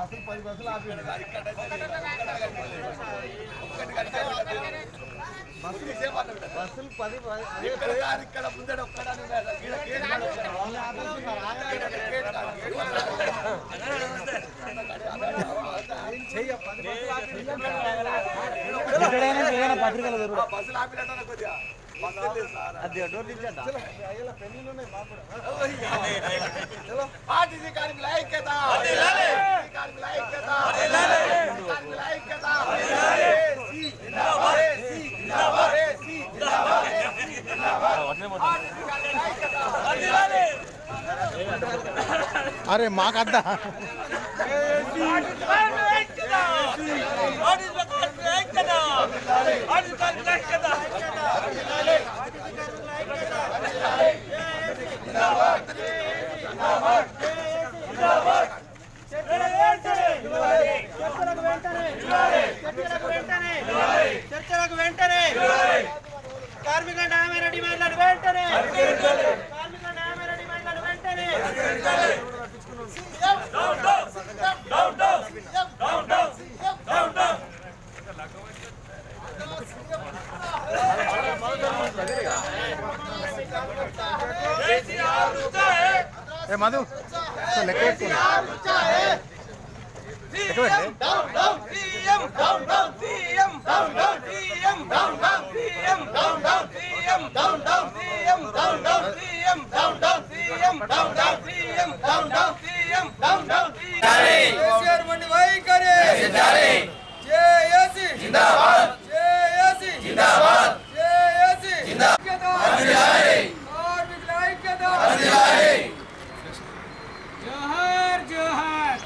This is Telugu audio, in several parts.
బస్సులు పది బస్సులు ఆపి బస్సులు పది పది- అదే వాళ్ళని ఆపేస్తున్నారు. చెయ్య పది బస్సులు ఆపి బస్సులు ఆపినట్టు కొద్దిగా బస్సులు లేదు సార్ అది డోర్ తీసేద్దా అయ్యేలా పెళ్ళిళ్ళు ఉన్నాయి మాకు కూడా ఆర్టీసీ కార్మికుల ఐక్యత ఆర్టీసీ కార్మికుల ఐక్యత కార్మికుల ఐక్యత ఏసీ జిందాబాద్ ఏసీ జిందాబాద్ ఏసీ జిందాబాద్ ఏసీ జిందాబాద్ ఆర్టీసీ కార్మికుల ఐక్యత అరే మాకద్దా చర్చలకు వెంటనే కార్మిక న్యాయమైన డిమాండ్లను వెంటనే కార్మిక న్యాయమైన డిమాండ్లను వెంటనే ఏ మధు సో లెక్క పెట్టుకో. లెక్క పెట్టే కేసీఆర్ మండి వైఖరి జేఏసీ జిందాబాద్ జేఏసీ జిందాబాద్ జేఏసీ జిందాబాద్ కార్మికుల ఐక్యత జోహార్ జోహార్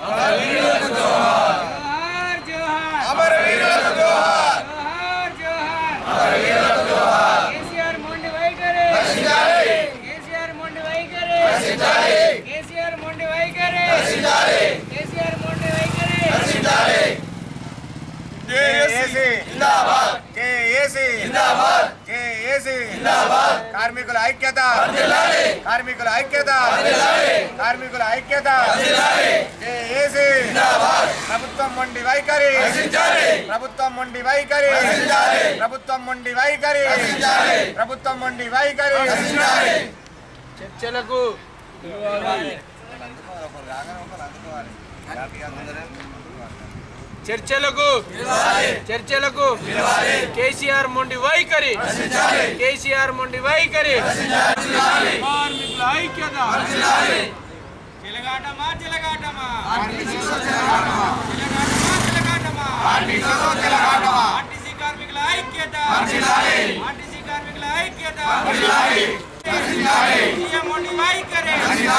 జోహార్ జోహార్ అమర వీరులకు జోహార్ జోహార్ జోహార్ కేసీఆర్ మొండి వైఖరి కేసీఆర్ మొండి వైఖరి కేసీఆర్ మొండి వైఖరి కేసీఆర్ మొండి వైఖరి జేఏసీ జిందాబాద్ జేఏసీ జిందాబాద్ జేఏసీ జిందాబాద్ కార్మికుల ఐక్యత కార్మికుల ఐక్యత కార్మికుల ఐక్యత జేఏసీ జిందాబాద్ ప్రభుత్వం మొండి వైఖరి ప్రభుత్వం మొండి వైఖరి ప్రభుత్వం మొండి వైఖరి ప్రభుత్వం మొండి వైఖరి చర్చలకు చర్చలకు చర్చలకు కేసీఆర్ మొండి వైఖరి కేసీఆర్ మొండి వైఖరి కార్మికుల ఐక్యత చిలగాటమా చిలగాటమా చిలగాటమా చిలగాటమా ఆర్టీసీ కార్మికుల ఐక్యత ఆర్టీసీ కార్మికుల ఐక్యత సీఎం మొండి వైఖరి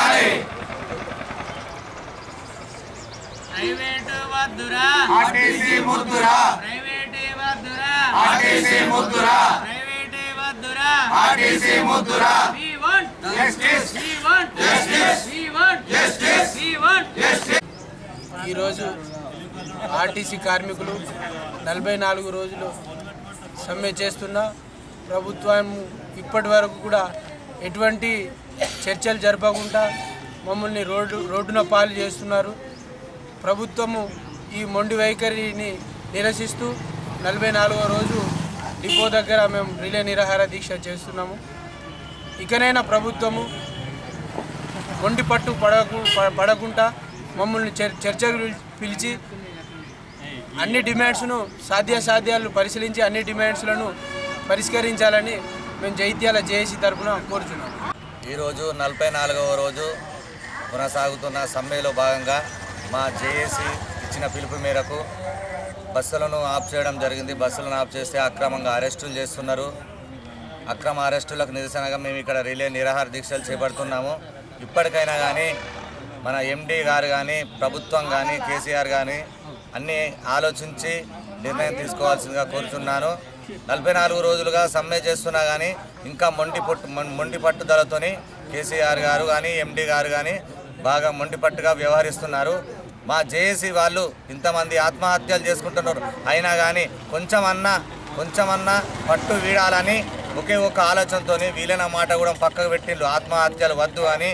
ప్రైవేటు వద్దురా ఆర్టీసీ ముద్దురా ప్రైవేటే వద్దురా ఆర్టీసీ ముద్దురా ప్రైవేటే వద్దురా ఆర్టీసీ ముద్దురా We want Justice. We want Justice. We want Justice. We want ఈరోజు ఆర్టీసీ కార్మికులు నలభై నాలుగు రోజులు సమ్మె చేస్తున్న ప్రభుత్వం ఇప్పటి వరకు కూడా ఎటువంటి చర్చలు జరపకుండా మమ్మల్ని రోడ్డు రోడ్డున పాలు చేస్తున్నారు ప్రభుత్వము ఈ మొండి వైఖరిని నిరసిస్తూ నలభై నాలుగో రోజు డిపో దగ్గర మేము రిలే నిరాహార దీక్ష చేస్తున్నాము ఇకనైనా ప్రభుత్వము మొండి పట్టు పడకు ప- పడకుండా మమ్మల్ని చర్ చర్చకు పిల్- పిలిచి అన్ని డిమాండ్స్ను సాధ్యాసాధ్యాలు పరిశీలించి అన్ని డిమాండ్స్లను పరిష్కరించాలని మేము జైత్యాల జేఏసీ తరఫున కోరుచున్నాము ఈరోజు నలభై నాలుగవ రోజు కొనసాగుతున్న సమ్మెలో భాగంగా మా జేఏసీ ఇచ్చిన పిలుపు మేరకు బస్సులను ఆఫ్ చేయడం జరిగింది బస్సులను ఆఫ్ చేస్తే అక్రమంగా అరెస్టులు చేస్తున్నారు అక్రమ అరెస్టులకు నిరసనగా మేము ఇక్కడ రిలే నిరాహార దీక్షలు చేపడుతున్నాము ఇప్పటికైనా కానీ మన ఎండీ గారు కానీ ప్రభుత్వం కానీ కేసీఆర్ కానీ అన్నీ ఆలోచించి నిర్ణయం తీసుకోవాల్సిందిగా కోరుతున్నాను నలభై నాలుగు రోజులుగా సమ్మె చేస్తున్నా కానీ ఇంకా మొండి పట్టు మొం- మొండి పట్టుదలతోని కేసీఆర్ గారు కానీ ఎండీ గారు కానీ బాగా మొండి పట్టుగా వ్యవహరిస్తున్నారు మా జేఏసీ వాళ్ళు ఇంతమంది ఆత్మహత్యలు చేసుకుంటున్నారు అయినా కానీ కొంచెమన్నా కొంచెమన్నా పట్టు వీడాలని ఒకే ఒక ఆలోచనతో వీలైన మాట కూడా పక్కకు పెట్టిండ్రు ఆత్మహత్యలు వద్దు అని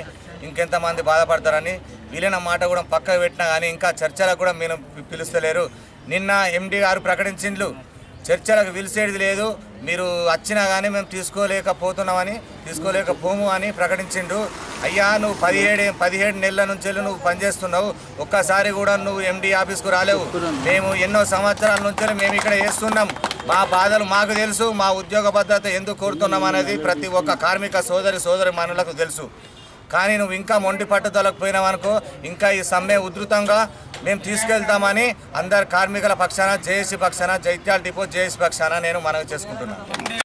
ఇంకెంతమంది బాధపడతారని వీలైన మాట కూడా పక్కకు పెట్టినా కానీ ఇంకా చర్చలకు కూడా మీరు పి- పిలుస్తలేరు నిన్న ఎండి గారు ప్రకటించిండ్లు చర్చలకు పిలిచేది లేదు మీరు వచ్చినా కానీ మేము తీసుకోలేకపోతున్నామని తీసుకోలేకపోము అని ప్రకటించిండు అయ్యా నువ్వు పదిహేడు పదిహేడు నెలల నుంచి నువ్వు పనిచేస్తున్నావు ఒక్కసారి కూడా నువ్వు ఎండి ఆఫీస్కు రాలేవు మేము ఎన్నో సంవత్సరాల నుంచి మేము ఇక్కడ చేస్తున్నాం మా బాధలు మాకు తెలుసు మా ఉద్యోగ భద్రత ఎందుకు కోరుతున్నాం అనేది ప్రతి ఒక్క కార్మిక సోదరి సోదరి మనులకు తెలుసు కానీ నువ్వు ఇంకా మొండి పట్టుదలకు పోయినావనుకో ఇంకా ఈ సమ్మె ఉధృతంగా మేము తీసుకెళ్తామని అందరు కార్మికుల పక్షాన జేఏసీ పక్షాన జైత్యాల డిపో జేఏసీ పక్షాన నేను మనవి చేసుకుంటున్నాను